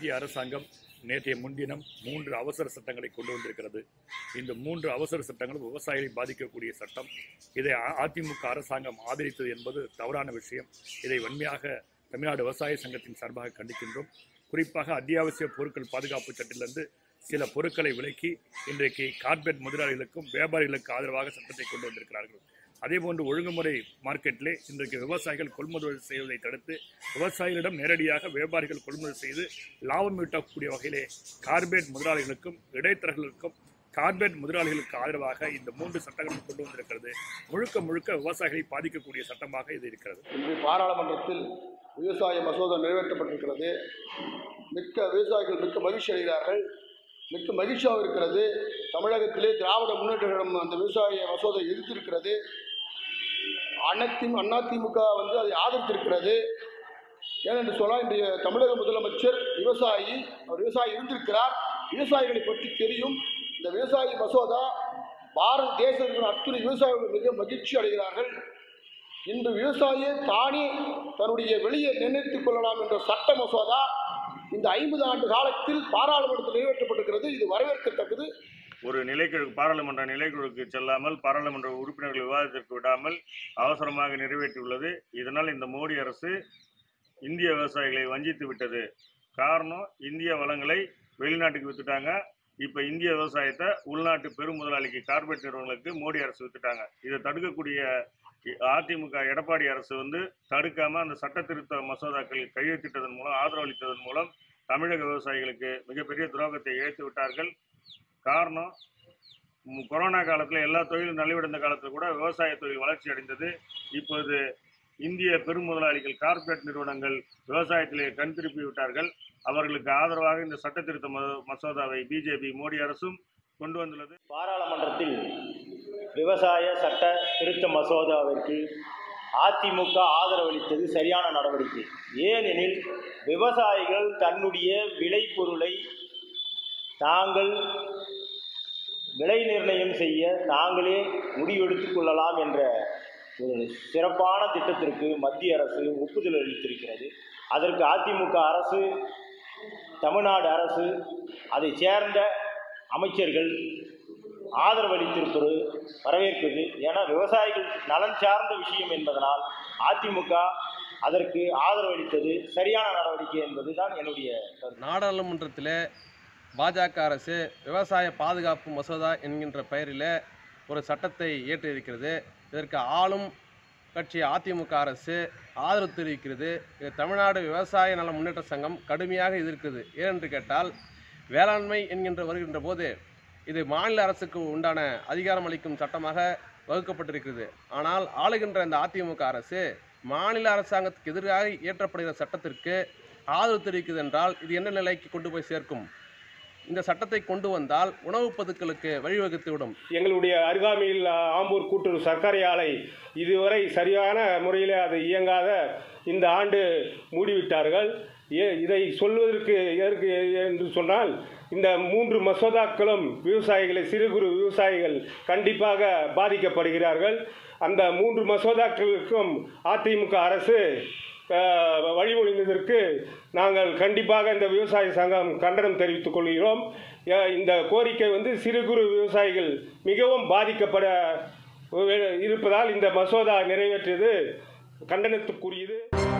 மத்திய அரசாங்கம் நேற்றைய முன்தினம் மூன்று அவசர சட்டங்களை கொண்டு வந்திருக்கிறது இந்த மூன்று அவசர சட்டங்களும் விவசாயிகளை பாதிக்கக்கூடிய சட்டம் இதை அ- அதிமுக அரசாங்கம் ஆதரித்தது என்பது தவறான விஷயம் இதை வன்மையாக தமிழ்நாடு விவசாய சங்கத்தின் சார்பாக கண்டிக்கின்றோம் குறிப்பாக அத்தியாவசிய பொருட்கள் பாதுகாப்பு சட்டத்திலிருந்து சில பொருட்களை விலக்கி இன்றைக்கு கார்பரேட் முதலாளிகளுக்கும் வியாபாரிகளுக்கு ஆதரவாக சட்டத்தை கொண்டு வந்திருக்கிறார்கள் அதேபோன்று ஒழுங்குமுறை மார்க்கெட்டிலே இன்றைக்கு விவசாயிகள் கொள்முதல் செய்வதை தடுத்து விவசாயிகளிடம் நேரடியாக வியாபாரிகள் கொள்முதல் செய்து லாபம் ஈட்டக்கூடிய வகையிலே கார்பரேட் முதலாளிகளுக்கும் இடைத்தரகர்களுக்கும் கார்பரேட் முதலாளிகளுக்கு ஆதரவாக இந்த மூன்று சட்டங்களும் கொண்டு வந்திருக்கிறது முழுக்க முழுக்க விவசாயிகளை பாதிக்கக்கூடிய சட்டமாக இது இருக்கிறது இன்று பாராளுமன்றத்தில் விவசாய மசோதா நிறைவேற்றப்பட்டிருக்கிறது மிக்க விவசாயிகள் மிக்க மகிழ்ச்சி அடைகிறார்கள் மிக்க மகிழ்ச்சியாக இருக்கிறது தமிழகத்திலே திராவிட முன்னேற்ற கழகம் அந்த விவசாய மசோதை எதிர்த்திருக்கிறது அனைத்திம் அதிமுக வந்து அதை ஆதரித்திருக்கிறது ஏனென்று சொன்னால் இன்றைய தமிழக முதலமைச்சர் விவசாயி அவர் விவசாயி இருந்திருக்கிறார் விவசாயிகளை பற்றி தெரியும் இந்த விவசாயி மசோதா பாரத தேசத்தின் அத்துணை விவசாயிகள் மிக மகிழ்ச்சி அடைகிறார்கள் இன்று விவசாயியை தானே தன்னுடைய வெளியே நிர்ணயித்துக் கொள்ளலாம் என்ற சட்ட மசோதா இந்த ஐம்பது ஆண்டு காலத்தில் பாராளுமன்றத்தில் நிறைவேற்றப்பட்டிருக்கிறது இது வரவேற்கத்தக்கது ஒரு நிலைக்குழு பாராளுமன்ற நிலைக்குழுக்கு செல்லாமல் பாராளுமன்ற உறுப்பினர்கள் விவாதத்திற்கு விடாமல் அவசரமாக நிறைவேற்றியுள்ளது இதனால் இந்த மோடி அரசு இந்திய விவசாயிகளை வஞ்சித்து விட்டது காரணம் இந்திய வளங்களை வெளிநாட்டுக்கு வித்துட்டாங்க இப்போ இந்திய விவசாயத்தை உள்நாட்டு பெரும் முதலாளிக்கு கார்பரேட் நிறுவனங்களுக்கு மோடி அரசு வித்துட்டாங்க இதை தடுக்கக்கூடிய அதிமுக எடப்பாடி அரசு வந்து தடுக்காம அந்த சட்ட திருத்த மசோதாக்கள் கையெழுத்திட்டதன் மூலம் ஆதரவளித்ததன் மூலம் தமிழக விவசாயிகளுக்கு மிகப்பெரிய துரோகத்தை இழைத்து விட்டார்கள் காரணம் ம், கொரோனா காலத்தில் எல்லா தொழிலும் நலிவடைந்த காலத்தில் கூட விவசாய தொழில் வளர்ச்சி அடைந்தது இப்போது இந்திய பெரும் முதலாளிகள் கார்ப்பரேட் நிறுவனங்கள் விவசாயத்திலே கண் திருப்பி விட்டார்கள் அவர்களுக்கு ஆதரவாக இந்த சட்ட திருத்த ம- மசோதாவை பிஜேபி மோடி அரசும் கொண்டு வந்துள்ளது பாராளுமன்றத்தில் விவசாய சட்ட திருத்த மசோதாவிற்கு அதிமுக ஆதரவளித்தது சரியான நடவடிக்கை ஏனெனில் விவசாயிகள் தன்னுடைய விளைபொருளை தாங்கள் விலை நிர்ணயம் செய்ய தாங்களே முடிவெடுத்துக் கொள்ளலாம் என்ற ஒரு சிறப்பான திட்டத்திற்கு மத்திய அரசு ஒப்புதல் அளித்திருக்கிறது அதற்கு அதிமுக அரசு தமிழ்நாடு அரசு அதை சேர்ந்த அமைச்சர்கள் ஆதரவளித்திருப்பது வரவேற்பது ஏன்னா விவசாயிகள் நலன் சார்ந்த விஷயம் என்பதனால் அதிமுக அதற்கு ஆதரவளித்தது சரியான நடவடிக்கை என்பதுதான் என்னுடைய கருத்து நாடாளுமன்றத்தில் பாஜக அரசு விவசாய பாதுகாப்பு மசோதா என்கின்ற பெயரில் ஒரு சட்டத்தை இயற்றியிருக்கிறது இதற்கு ஆளும் கட்சி அதிமுக அரசு ஆதரவு தெரிவிக்கிறது இது தமிழ்நாடு விவசாய நல முன்னேற்ற சங்கம் கடுமையாக எதிர்க்கிறது ஏனென்று கேட்டால் வேளாண்மை என்கின்ற வருகின்ற போது இது மாநில அரசுக்கு உண்டான அதிகாரம் அளிக்கும் சட்டமாக வகுக்கப்பட்டிருக்கிறது ஆனால் ஆளுகின்ற இந்த அதிமுக அரசு மாநில அரசாங்கத்துக்கு எதிராக இயற்றப்படுகிற சட்டத்திற்கு ஆதரவு தெரிவிக்கிறது என்றால் இது என்ன நிலைக்கு கொண்டு போய் சேர்க்கும் இந்த சட்டத்தை கொண்டு வந்தால் உணவுப் பதுக்கலுக்கு வழிவகுத்துவிடும் எங்களுடைய அருகாமையில் ஆ, ஆம்பூர் கூட்டுறவு சர்க்கரை ஆலை இதுவரை சரியான முறையில் அது இயங்காத இந்த ஆண்டு மூடிவிட்டார்கள் ஏ இதை சொல்வதற்கு எதற்கு என்று சொன்னால் இந்த மூன்று மசோதாக்களும் விவசாயிகளை சிறு குறு விவசாயிகள் கண்டிப்பாக பாதிக்கப்படுகிறார்கள் அந்த மூன்று மசோதாக்களுக்கும் அதிமுக அரசு அஹ், வழிமொழிந்ததற்கு நாங்கள் கண்டிப்பாக இந்த விவசாய சங்கம் கண்டனம் தெரிவித்துக் கொள்கிறோம் அஹ், இந்த கோரிக்கை வந்து சிறு குறு விவசாயிகள் மிகவும் பாதிக்கப்பட இருப்பதால் இந்த மசோதா நிறைவேற்றியது கண்டனத்துக்குரியது